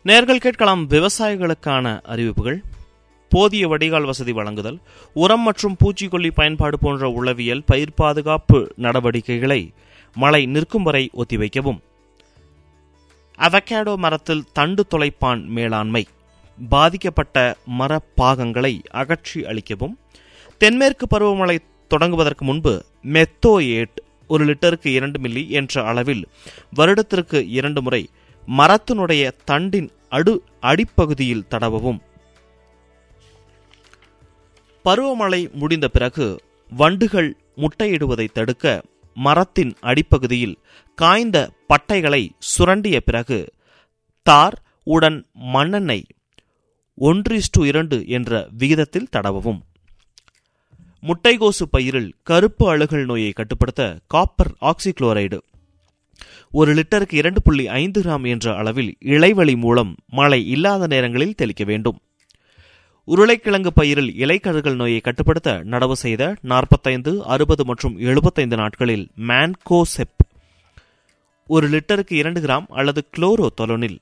நேர்கள் கேட்கலாம் விவசாயிகளுக்கான அறிவிப்புகள் போதிய வடிகால் வசதி வழங்குதல் உரம் மற்றும் பூச்சிக்கொல்லி பயன்பாடு போன்ற உளவியல் பயிர் பாதுகாப்பு நடவடிக்கைகளை மழை நிற்கும் வரை ஒத்திவைக்கவும் அவகேடோ மரத்தில் தண்டு தொலைப்பான் மேலாண்மை பாதிக்கப்பட்ட மரப்பாகங்களை அகற்றி அளிக்கவும் தென்மேற்கு பருவமழை தொடங்குவதற்கு முன்பு மெத்தோயேட் ஒரு லிட்டருக்கு இரண்டு மில்லி என்ற அளவில் வருடத்திற்கு இரண்டு முறை மரத்தினுடைய தண்டின் அடு அடிப்பகுதியில் தடவவும் பருவமழை முடிந்த பிறகு வண்டுகள் முட்டையிடுவதை தடுக்க மரத்தின் அடிப்பகுதியில் காய்ந்த பட்டைகளை சுரண்டிய பிறகு தார் உடன் மண்ணெண்ணெய் ஒன்றிஸ்டு இரண்டு என்ற விகிதத்தில் தடவவும் முட்டைகோசு பயிரில் கருப்பு அழுகல் நோயை கட்டுப்படுத்த காப்பர் ஆக்சிக்ளோரைடு ஒரு லிட்டருக்கு இரண்டு புள்ளி ஐந்து கிராம் என்ற அளவில் இலைவழி மூலம் மழை இல்லாத நேரங்களில் தெளிக்க வேண்டும் உருளைக்கிழங்கு பயிரில் இலைக்கழுகல் நோயை கட்டுப்படுத்த நடவு செய்த நாற்பத்தைந்து அறுபது மற்றும் எழுபத்தைந்து நாட்களில் மேன்கோசெப் ஒரு லிட்டருக்கு இரண்டு கிராம் அல்லது குளோரோ தொலோனில்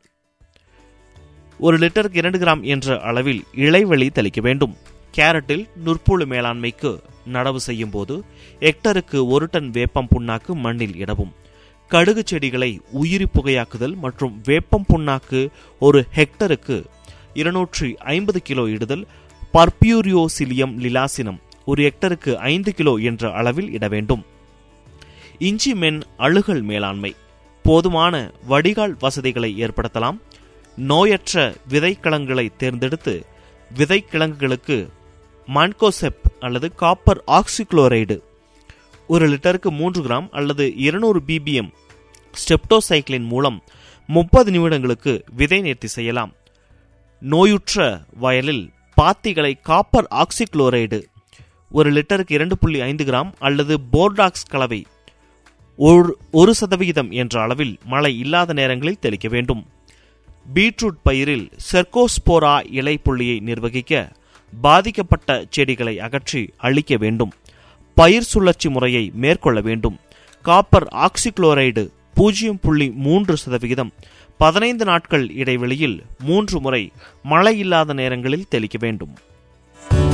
ஒரு லிட்டருக்கு இரண்டு கிராம் என்ற அளவில் இலைவெளி தெளிக்க வேண்டும் கேரட்டில் நுற்புழு மேலாண்மைக்கு நடவு செய்யும் போது ஹெக்டருக்கு ஒரு டன் வேப்பம் புண்ணாக்கு மண்ணில் இடவும் கடுகு செடிகளை உயிரி புகையாக்குதல் மற்றும் வேப்பம் புண்ணாக்கு ஒரு ஹெக்டருக்கு இருநூற்றி ஐம்பது கிலோ இடுதல் பர்பியூரியோசிலியம் லிலாசினம் ஒரு ஹெக்டருக்கு ஐந்து கிலோ என்ற அளவில் இட வேண்டும் இஞ்சி மென் அழுகல் மேலாண்மை போதுமான வடிகால் வசதிகளை ஏற்படுத்தலாம் நோயற்ற விதைக்கிழங்குகளை தேர்ந்தெடுத்து விதைக்கிழங்குகளுக்கு மான்கோசெப் அல்லது காப்பர் ஆக்சிக்ளோரைடு ஒரு லிட்டருக்கு மூன்று கிராம் அல்லது இருநூறு பிபிஎம் ஸ்டெப்டோசைக்ளின் மூலம் முப்பது நிமிடங்களுக்கு விதை நேர்த்தி செய்யலாம் நோயுற்ற வயலில் பாத்திகளை காப்பர் ஆக்சிக்ளோரைடு ஒரு லிட்டருக்கு இரண்டு புள்ளி ஐந்து கிராம் அல்லது போர்டாக்ஸ் கலவை ஒரு ஒரு சதவிகிதம் என்ற அளவில் மழை இல்லாத நேரங்களில் தெளிக்க வேண்டும் பீட்ரூட் பயிரில் செர்கோஸ்போரா இலை புள்ளியை நிர்வகிக்க பாதிக்கப்பட்ட செடிகளை அகற்றி அழிக்க வேண்டும் பயிர் சுழற்சி முறையை மேற்கொள்ள வேண்டும் காப்பர் ஆக்சிக்ளோரைடு பூஜ்ஜியம் புள்ளி மூன்று சதவிகிதம் பதினைந்து நாட்கள் இடைவெளியில் மூன்று முறை மழை இல்லாத நேரங்களில் தெளிக்க வேண்டும்